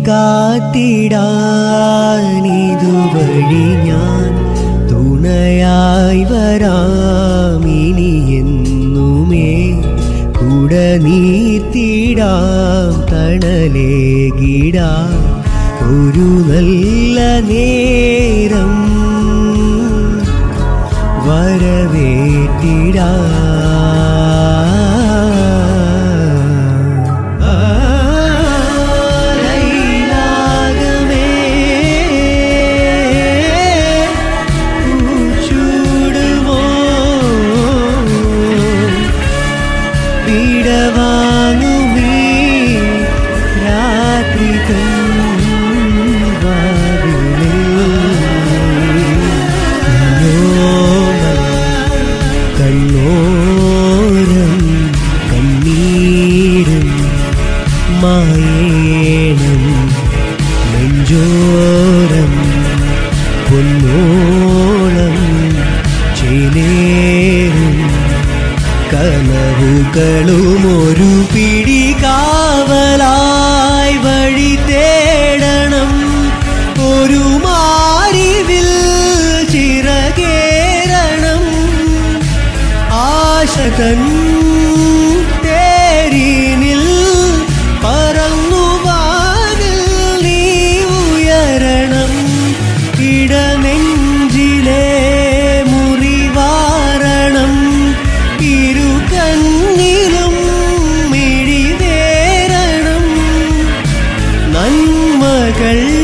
കാത്തിടാനിതുവഴി ഞാൻ തുണയായി വരാം ഇനി എന്നുമേ കുട നീത്തിടാം തണലേകിടാം ഒരു നല്ല നേരം വരവേറ്റിടാ ലൈലാകമേ, പൂച്ചൂടുമോ, വിടവാങ്ങുമീ രാത്രി കണ്ണോരം കണ്ണീരും മായേണം നെഞ്ചോരം പൊന്നോളം ചേലേറും കനവുകളും ഒരു പിടി കാവലായി വഴി തേടണം ഒരു മാരിവിൽ ചിറകേറണം ആശതൻ തേരിനിൽ പറന്നുവാനിൽ നീ ഉയരണം ഇടനെഞ്ചിലെ മുറിവാരണം ഇരു കണ്ണിലും മിഴിവേരണം നന്മകൾ